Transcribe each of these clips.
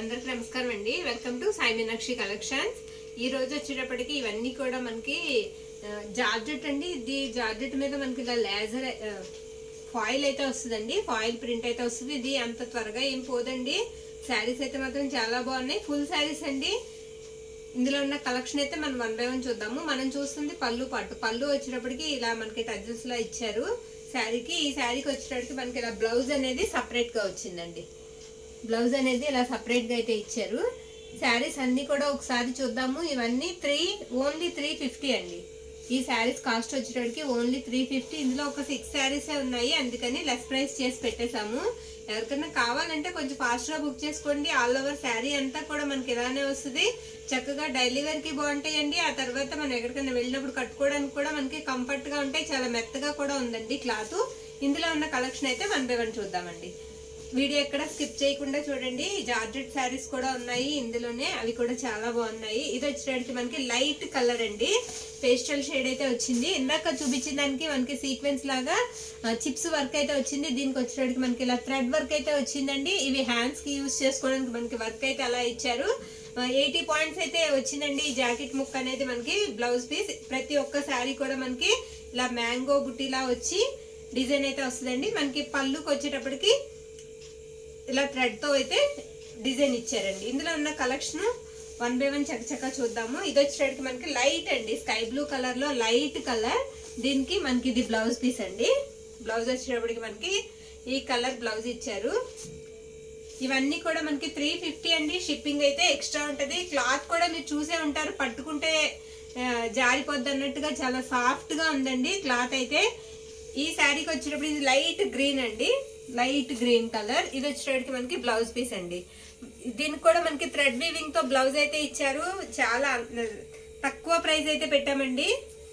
అందరికి నమస్కారం అండి welcome to Sai Meenakshi collections ఈ రోజు వచ్చేటప్పటికి ఇవన్నీ కూడా మనకి ఆ, జార్జెట్ అండి ఇది జార్జెట్ మీద మనకి ఇలా లేజర్ ఆ, ఫాయిల్ అయితే వస్తుందండి ఫాయిల్ ప్రింట్ అయితే వస్తుంది ఇది అంత త్వరగా ఏం పోదండి శారీస్ అయితే మాత్రం చాలా బాగున్నాయి ఫుల్ శారీస్ అండి ఇందులో ఉన్న కలెక్షన్ అయితే మనం వన్ బై వన్ చూద్దాము మనం చూస్తుంది పళ్ళు పాటు పళ్ళు వచ్చేటప్పటికి ఇలా మనకి టజల్స్ లా ఇచ్చారు శారీకి ఈ శారీకి వచ్చేటప్పటికి మనకి ఇలా బ్లౌజ్ అనేది సపరేట్ గా వచ్చిందండి బ్లౌజ్ అనేది ఇలా సపరేట్ గా అయితే ఇచ్చారు శారీస్ అన్ని కూడా ఒకసారి చూద్దాము ఇవన్నీ త్రీ ఓన్లీ త్రీ ఫిఫ్టీ అండి ఈ శారీస్ కాస్ట్ వచ్చేటప్పటికి ఓన్లీ త్రీ ఫిఫ్టీ ఇందులో ఒక సిక్స్ శారీస్ ఉన్నాయి అందుకని లెస్ ప్రైస్ చేసి పెట్టేశాము ఎవరికైనా కావాలంటే కొంచెం ఫాస్ట్ గా బుక్ చేసుకోండి ఆల్ ఓవర్ శారీ అంతా కూడా మనకి ఇలానే వస్తుంది చక్కగా డైలీ వేర్ కి బాగుంటాయండి ఆ తర్వాత మనం ఎక్కడికైనా వెళ్ళినప్పుడు కట్టుకోవడానికి కూడా మనకి కంఫర్ట్ గా ఉంటాయి చాలా మెత్తగా కూడా ఉందండి క్లాత్ ఇందులో ఉన్న కలెక్షన్ అయితే వన్ బై వన్ చూద్దామండి వీడియో ఎక్కడ స్కిప్ చేయకుండా చూడండి జార్జెట్ శారీస్ కూడా ఉన్నాయి ఇందులోనే అవి కూడా చాలా బాగున్నాయి ఇది వచ్చేటప్పటికి మనకి లైట్ కలర్ అండి పేస్టల్ షేడ్ అయితే వచ్చింది ఇందాక చూపించిన దానికి మనకి సీక్వెన్స్ లాగా చిప్స్ వర్క్ అయితే వచ్చింది దీనికి వచ్చేటప్పటికి మనకి ఇలా థ్రెడ్ వర్క్ అయితే వచ్చిందండి ఇవి హ్యాండ్స్ కి యూజ్ చేసుకోవడానికి మనకి వర్క్ అయితే అలా ఇచ్చారు ఎయిటీ పాయింట్స్ అయితే వచ్చిందండి ఈ జాకెట్ ముక్క అనేది మనకి బ్లౌజ్ పీస్ ప్రతి ఒక్క శారీ కూడా మనకి ఇలా మ్యాంగో బుట్టిలా వచ్చి డిజైన్ అయితే వస్తుందండి మనకి పళ్ళుకి వచ్చేటప్పటికి ఇలా థ్రెడ్ తో అయితే డిజైన్ ఇచ్చారండి ఇందులో ఉన్న కలెక్షన్ వన్ బై వన్ చక్కచక్క చూద్దాము ఇది వచ్చేటప్పటికి మనకి లైట్ అండి స్కై బ్లూ కలర్ లో లైట్ కలర్ దీనికి మనకి ఇది బ్లౌజ్ పీస్ అండి బ్లౌజ్ వచ్చేటప్పటికి మనకి ఈ కలర్ బ్లౌజ్ ఇచ్చారు ఇవన్నీ కూడా మనకి త్రీ ఫిఫ్టీ అండి షిప్పింగ్ అయితే ఎక్స్ట్రా ఉంటది క్లాత్ కూడా మీరు చూసే ఉంటారు పట్టుకుంటే ఆ, జారిపోద్ది అన్నట్టుగా చాలా సాఫ్ట్ గా ఉందండి క్లాత్ అయితే ఈ శారీకి వచ్చేటప్పుడు ఇది లైట్ గ్రీన్ అండి లైట్ గ్రీన్ కలర్ ఇది వచ్చేటప్పటికి మనకి బ్లౌజ్ పీస్ అండి దీనికి కూడా మనకి థ్రెడ్ వీవింగ్ తో బ్లౌజ్ అయితే ఇచ్చారు చాలా తక్కువ ప్రైస్ అయితే పెట్టామండి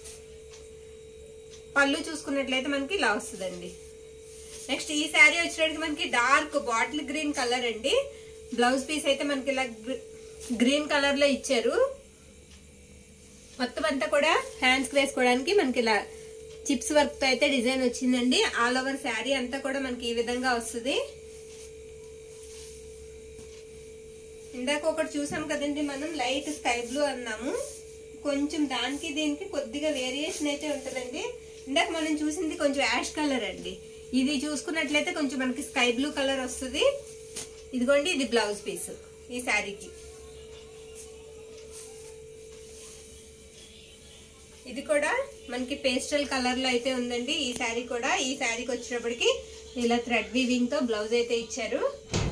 పళ్ళు చూసుకున్నట్లయితే మనకి ఇలా వస్తుందండి నెక్స్ట్ ఈ శారీ వచ్చేటప్పటికి మనకి డార్క్ బాటిల్ గ్రీన్ కలర్ అండి బ్లౌజ్ పీస్ అయితే మనకి ఇలా గ్రీన్ కలర్ లో ఇచ్చారు మొత్తం అంతా కూడా హ్యాండ్స్ వేసుకోవడానికి మనకి ఇలా చిప్స్ వర్క్ తో అయితే డిజైన్ వచ్చిందండి ఆల్ ఓవర్ శారీ అంతా కూడా మనకి ఈ విధంగా వస్తుంది ఇందాక ఒకటి చూసాం కదండి మనం లైట్ స్కై బ్లూ అన్నాము కొంచెం దానికి దీనికి కొద్దిగా వేరియేషన్ అయితే ఉంటుందండి ఇందాక మనం చూసింది కొంచెం యాష్ కలర్ అండి ఇది చూసుకున్నట్లయితే కొంచెం మనకి స్కై బ్లూ కలర్ వస్తుంది ఇదిగోండి ఇది బ్లౌజ్ పీస్ ఈ శారీకి ఇది కూడా మనకి పేస్టల్ కలర్ లో అయితే ఉందండి ఈ శారీ కూడా ఈ శారీకి వచ్చేటప్పటికి ఇలా థ్రెడ్ వీవింగ్ తో బ్లౌజ్ అయితే ఇచ్చారు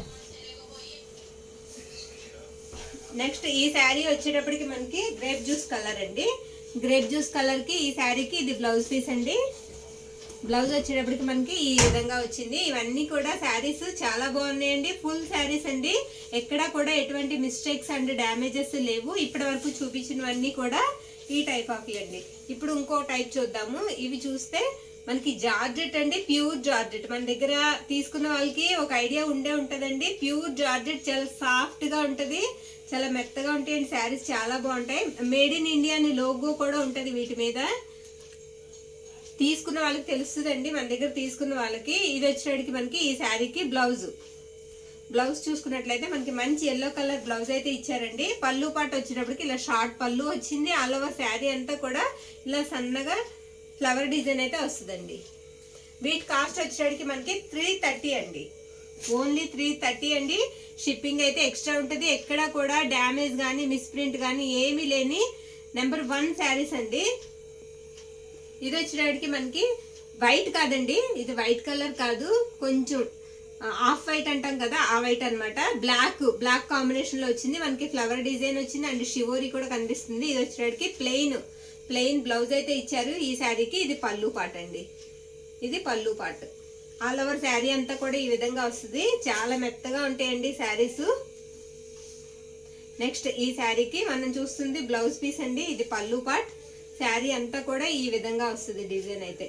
నెక్స్ట్ ఈ శారీ వచ్చేటప్పటికి మనకి గ్రేప్ జ్యూస్ కలర్ అండి గ్రేప్ జ్యూస్ కలర్ కి ఈ శారీకి ఇది బ్లౌజ్ పీస్ అండి బ్లౌజ్ వచ్చేటప్పటికి మనకి ఈ విధంగా వచ్చింది ఇవన్నీ కూడా శారీస్ చాలా బాగున్నాయండి ఫుల్ శారీస్ అండి ఎక్కడా కూడా ఎటువంటి మిస్టేక్స్ అండ్ డ్యామేజెస్ లేవు ఇప్పటి వరకు చూపించినవన్నీ కూడా ఈ టైప్ ఆఫ్ అండి ఇప్పుడు ఇంకో టైప్ చూద్దాము ఇవి చూస్తే మనకి జార్జెట్ అండి ప్యూర్ జార్జెట్ మన దగ్గర తీసుకున్న వాళ్ళకి ఒక ఐడియా ఉండే ఉంటదండి ప్యూర్ జార్జెట్ చాలా సాఫ్ట్ గా ఉంటది చాలా మెత్తగా ఉంటాయండి శారీస్ చాలా బాగుంటాయి మేడ్ ఇన్ ఇండియా అని లోగో కూడా ఉంటది వీటి మీద తీసుకున్న వాళ్ళకి తెలుస్తుందండి మన దగ్గర తీసుకున్న వాళ్ళకి ఇది వచ్చేటికి మనకి ఈ శారీకి బ్లౌజ్ బ్లౌజ్ చూసుకున్నట్లయితే మనకి మంచి ఎల్లో కలర్ బ్లౌజ్ అయితే ఇచ్చారండి పళ్ళు పాట వచ్చేటప్పటికి ఇలా షార్ట్ పళ్ళు వచ్చింది ఆల్ ఓవర్ శారీ అంతా కూడా ఇలా సన్నగా ఫ్లవర్ డిజైన్ అయితే వస్తుందండి వీటి కాస్ట్ వచ్చేటికి మనకి త్రీ థర్టీ అండి ఓన్లీ త్రీ థర్టీ అండి షిప్పింగ్ అయితే ఎక్స్ట్రా ఉంటుంది ఎక్కడ కూడా డ్యామేజ్ కానీ మిస్ప్రింట్ కానీ ఏమీ లేని నెంబర్ వన్ శారీస్ అండి ఇది వచ్చేటప్పటికి మనకి వైట్ కాదండి ఇది వైట్ కలర్ కాదు కొంచెం ఆఫ్ వైట్ అంటాం కదా ఆ వైట్ అన్నమాట బ్లాక్ బ్లాక్ కాంబినేషన్ లో వచ్చింది మనకి ఫ్లవర్ డిజైన్ వచ్చింది అండ్ షివోరీ కూడా కనిపిస్తుంది ఇది వచ్చేటప్పటికి ప్లెయిన్ ప్లెయిన్ బ్లౌజ్ అయితే ఇచ్చారు ఈ శారీకి ఇది పళ్ళు పాట అండి ఇది పళ్ళు పాట ఆల్ ఓవర్ శారీ అంతా కూడా ఈ విధంగా వస్తుంది చాలా మెత్తగా ఉంటాయండి శారీస్ నెక్స్ట్ ఈ శారీకి మనం చూస్తుంది బ్లౌజ్ పీస్ అండి ఇది పళ్ళు పాట్ శారీ అంతా కూడా ఈ విధంగా వస్తుంది డిజైన్ అయితే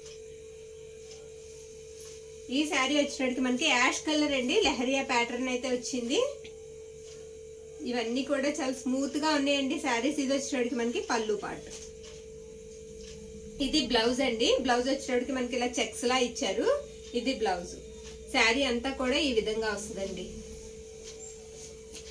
ఈ శారీ వచ్చేటప్పటికి మనకి యాష్ కలర్ అండి లెహరియా ప్యాటర్న్ అయితే వచ్చింది ఇవన్నీ కూడా చాలా స్మూత్ గా ఉన్నాయండి శారీస్ ఇది వచ్చేటప్పటికి మనకి పళ్ళు పాట్ ఇది బ్లౌజ్ అండి బ్లౌజ్ వచ్చేటప్పటికి మనకి ఇలా చెక్స్ లా ఇచ్చారు ఇది బ్లౌజ్ శారీ అంతా కూడా ఈ విధంగా వస్తుందండి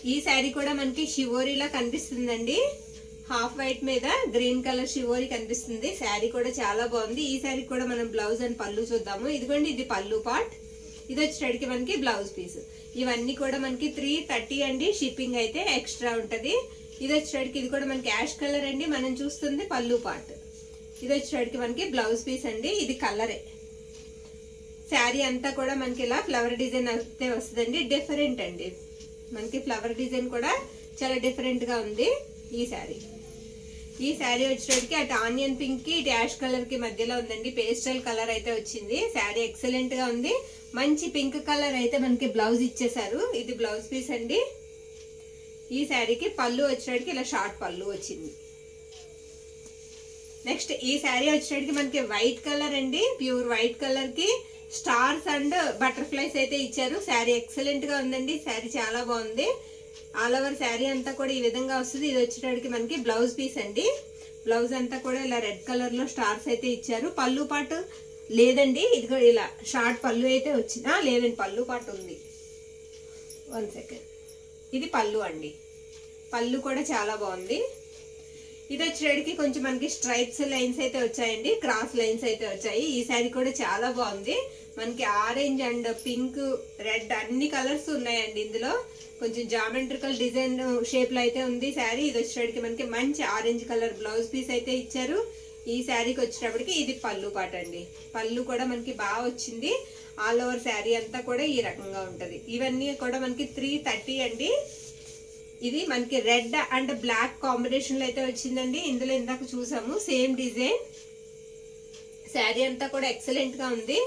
ఈ శారీ కూడా మనకి షివోరీలా కనిపిస్తుందండి హాఫ్ వైట్ మీద గ్రీన్ కలర్ షివోరీ కనిపిస్తుంది శారీ కూడా చాలా బాగుంది ఈ శారీ కూడా మనం బ్లౌజ్ అండ్ పళ్ళు చూద్దాము ఇదిగోండి ఇది పళ్ళు పార్ట్ ఇది వచ్చేటడికి మనకి బ్లౌజ్ పీస్ ఇవన్నీ కూడా మనకి త్రీ థర్టీ అండి షిప్పింగ్ అయితే ఎక్స్ట్రా ఉంటది ఇది వచ్చేటడికి ఇది కూడా మనకి యాష్ కలర్ అండి మనం చూస్తుంది పళ్ళు పార్ట్ ఇది వచ్చేటడికి మనకి బ్లౌజ్ పీస్ అండి ఇది కలరే శారీ అంతా కూడా మనకి ఇలా ఫ్లవర్ డిజైన్ అయితే వస్తుందండి డిఫరెంట్ అండి మనకి ఫ్లవర్ డిజైన్ కూడా చాలా డిఫరెంట్ గా ఉంది ఈ శారీ ఈ శారీ వచ్చేటికి అటు ఆనియన్ పింక్ కి ఇటు యాష్ కలర్ కి మధ్యలో ఉందండి పేస్టల్ కలర్ అయితే వచ్చింది శారీ ఎక్సలెంట్ గా ఉంది మంచి పింక్ కలర్ అయితే మనకి బ్లౌజ్ ఇచ్చేసారు ఇది బ్లౌజ్ పీస్ అండి ఈ శారీకి పళ్ళు వచ్చేటికి ఇలా షార్ట్ పళ్ళు వచ్చింది నెక్స్ట్ ఈ శారీ వచ్చేటికి మనకి వైట్ కలర్ అండి ప్యూర్ వైట్ కలర్ కి స్టార్స్ అండ్ బటర్ఫ్లైస్ అయితే ఇచ్చారు శారీ ఎక్సలెంట్ గా ఉందండి శారీ చాలా బాగుంది ఆల్ ఓవర్ శారీ అంతా కూడా ఈ విధంగా వస్తుంది ఇది వచ్చేటడికి మనకి బ్లౌజ్ పీస్ అండి బ్లౌజ్ అంతా కూడా ఇలా రెడ్ కలర్ లో స్టార్స్ అయితే ఇచ్చారు పళ్ళు పాటు లేదండి ఇది కూడా ఇలా షార్ట్ పళ్ళు అయితే వచ్చిందా లేదండి పళ్ళు పాటు ఉంది వన్ సెకండ్ ఇది పళ్ళు అండి పళ్ళు కూడా చాలా బాగుంది ఇది వచ్చేటికి కొంచెం మనకి స్ట్రైప్స్ లైన్స్ అయితే వచ్చాయండి క్రాస్ లైన్స్ అయితే వచ్చాయి ఈ శారీ కూడా చాలా బాగుంది మనకి ఆరెంజ్ అండ్ పింక్ రెడ్ అన్ని కలర్స్ ఉన్నాయండి ఇందులో కొంచెం జామెట్రికల్ డిజైన్ షేప్ లో అయితే ఉంది శారీ ఇది వచ్చేటికి మనకి మంచి ఆరెంజ్ కలర్ బ్లౌజ్ పీస్ అయితే ఇచ్చారు ఈ శారీకి వచ్చేటప్పటికి ఇది పళ్ళు పాట అండి పళ్ళు కూడా మనకి బాగా వచ్చింది ఆల్ ఓవర్ శారీ అంతా కూడా ఈ రకంగా ఉంటది ఇవన్నీ కూడా మనకి త్రీ థర్టీ అండి ఇది మనకి రెడ్ అండ్ బ్లాక్ కాంబినేషన్ లో అయితే వచ్చిందండి ఇందులో ఇందాక చూసాము సేమ్ డిజైన్ శారీ అంతా కూడా ఎక్సలెంట్ గా ఉంది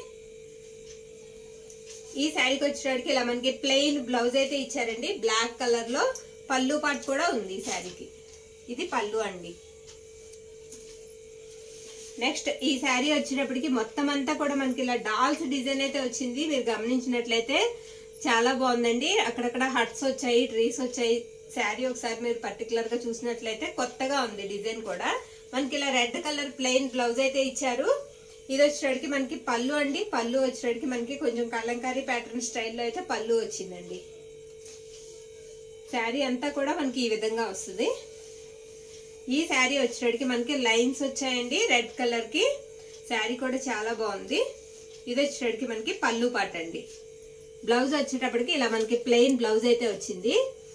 ఈ శారీకి వచ్చేటికి ఇలా మనకి ప్లెయిన్ బ్లౌజ్ అయితే ఇచ్చారండి బ్లాక్ కలర్ లో పళ్ళు పాటు కూడా ఉంది ఈ శారీకి ఇది పళ్ళు అండి నెక్స్ట్ ఈ శారీ వచ్చేటప్పటికి మొత్తం అంతా కూడా మనకి ఇలా డాల్స్ డిజైన్ అయితే వచ్చింది మీరు గమనించినట్లయితే చాలా బాగుందండి అక్కడక్కడ హట్స్ వచ్చాయి ట్రీస్ వచ్చాయి శారీ ఒకసారి మీరు పర్టికులర్ గా చూసినట్లయితే కొత్తగా ఉంది డిజైన్ కూడా మనకి ఇలా రెడ్ కలర్ ప్లెయిన్ బ్లౌజ్ అయితే ఇచ్చారు ఇది వచ్చేటికి మనకి పళ్ళు అండి పళ్ళు వచ్చేటికి మనకి కొంచెం కలంకారీ ప్యాటర్న్ స్టైల్లో అయితే పళ్ళు వచ్చిందండి శారీ అంతా కూడా మనకి ఈ విధంగా వస్తుంది ఈ శారీ వచ్చేటికి మనకి లైన్స్ వచ్చాయండి రెడ్ కలర్ కి శారీ కూడా చాలా బాగుంది ఇది వచ్చేటికి మనకి పళ్ళు పాట అండి బ్లౌజ్ వచ్చేటప్పటికి ఇలా మనకి ప్లెయిన్ బ్లౌజ్ అయితే వచ్చింది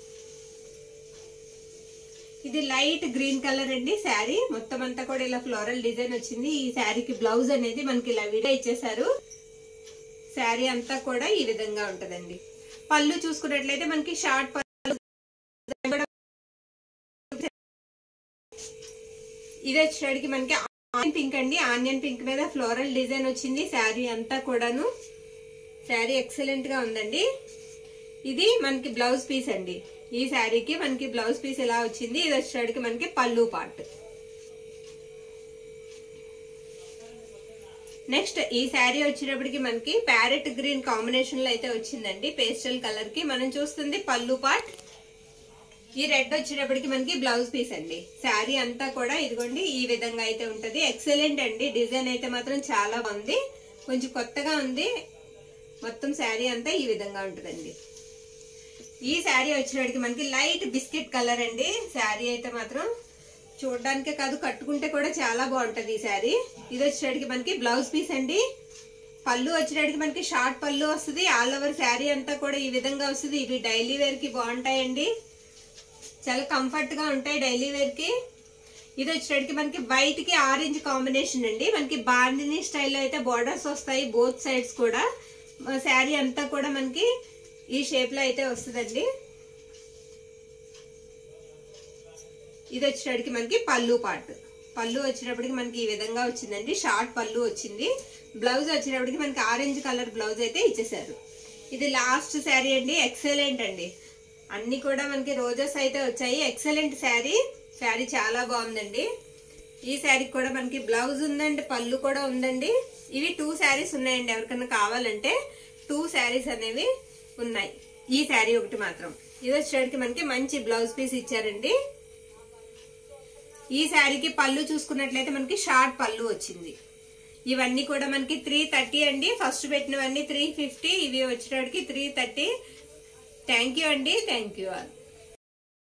ఇది లైట్ గ్రీన్ కలర్ అండి శారీ మొత్తం అంతా కూడా ఇలా ఫ్లోరల్ డిజైన్ వచ్చింది ఈ శారీకి బ్లౌజ్ అనేది మనకి ఇలా విడ ఇచ్చేసారు శారీ అంతా కూడా ఈ విధంగా ఉంటదండి పళ్ళు చూసుకున్నట్లయితే మనకి షార్ట్ పళ్ళు ఇది వచ్చేటికి మనకి ఆనియన్ పింక్ అండి ఆనియన్ పింక్ మీద ఫ్లోరల్ డిజైన్ వచ్చింది శారీ అంతా కూడాను శారీ ఎక్సలెంట్ గా ఉందండి ఇది మనకి బ్లౌజ్ పీస్ అండి ఈ శారీకి మనకి బ్లౌజ్ పీస్ ఎలా వచ్చింది ఇది వచ్చేటికి మనకి పళ్ళు పార్ట్ నెక్స్ట్ ఈ శారీ వచ్చేటప్పటికి మనకి ప్యారెట్ గ్రీన్ కాంబినేషన్ లో అయితే వచ్చిందండి పేస్టల్ కలర్ కి మనం చూస్తుంది పళ్ళు పార్ట్ ఈ రెడ్ వచ్చేటప్పటికి మనకి బ్లౌజ్ పీస్ అండి శారీ అంతా కూడా ఇదిగోండి ఈ విధంగా అయితే ఉంటది ఎక్సలెంట్ అండి డిజైన్ అయితే మాత్రం చాలా బాగుంది కొంచెం కొత్తగా ఉంది మొత్తం శారీ అంతా ఈ విధంగా ఉంటుందండి ఈ శారీ వచ్చినప్పటికి మనకి లైట్ బిస్కెట్ కలర్ అండి శారీ అయితే మాత్రం చూడడానికే కాదు కట్టుకుంటే కూడా చాలా బాగుంటది ఈ శారీ ఇది వచ్చేటికి మనకి బ్లౌజ్ పీస్ అండి పళ్ళు వచ్చేటికి మనకి షార్ట్ పళ్ళు వస్తుంది ఆల్ ఓవర్ శారీ అంతా కూడా ఈ విధంగా వస్తుంది ఇవి డైలీ వేర్ కి బాగుంటాయండి చాలా కంఫర్ట్ గా ఉంటాయి డైలీ వేర్ కి ఇది వచ్చేటికి మనకి వైట్ కి ఆరెంజ్ కాంబినేషన్ అండి మనకి బాండిని స్టైల్లో అయితే బోర్డర్స్ వస్తాయి బోత్ సైడ్స్ కూడా శారీ అంతా కూడా మనకి ఈ షేప్ లో అయితే వస్తుందండి ఇది వచ్చేటప్పటికి మనకి పళ్ళు పార్ట్ పళ్ళు వచ్చేటప్పటికి మనకి ఈ విధంగా వచ్చిందండి షార్ట్ పళ్ళు వచ్చింది బ్లౌజ్ వచ్చేటప్పటికి మనకి ఆరెంజ్ కలర్ బ్లౌజ్ అయితే ఇచ్చేసారు ఇది లాస్ట్ శారీ అండి ఎక్సలెంట్ అండి అన్ని కూడా మనకి రోజెస్ అయితే వచ్చాయి ఎక్సలెంట్ శారీ శారీ చాలా బాగుందండి ఈ శారీకి కూడా మనకి బ్లౌజ్ ఉందండి పళ్ళు కూడా ఉందండి ఇవి టూ శారీస్ ఉన్నాయండి ఎవరికైనా కావాలంటే టూ శారీస్ అనేవి ఉన్నాయి ఈ శారీ ఒకటి మాత్రం ఇది వచ్చేటికి మనకి మంచి బ్లౌజ్ పీస్ ఇచ్చారండి ఈ శారీకి పళ్ళు చూసుకున్నట్లయితే మనకి షార్ట్ పళ్ళు వచ్చింది ఇవన్నీ కూడా మనకి త్రీ థర్టీ అండి ఫస్ట్ పెట్టినవన్నీ త్రీ ఫిఫ్టీ ఇవి వచ్చేటప్పటికి త్రీ థర్టీ థ్యాంక్ యూ అండి థ్యాంక్ యూ ఆల్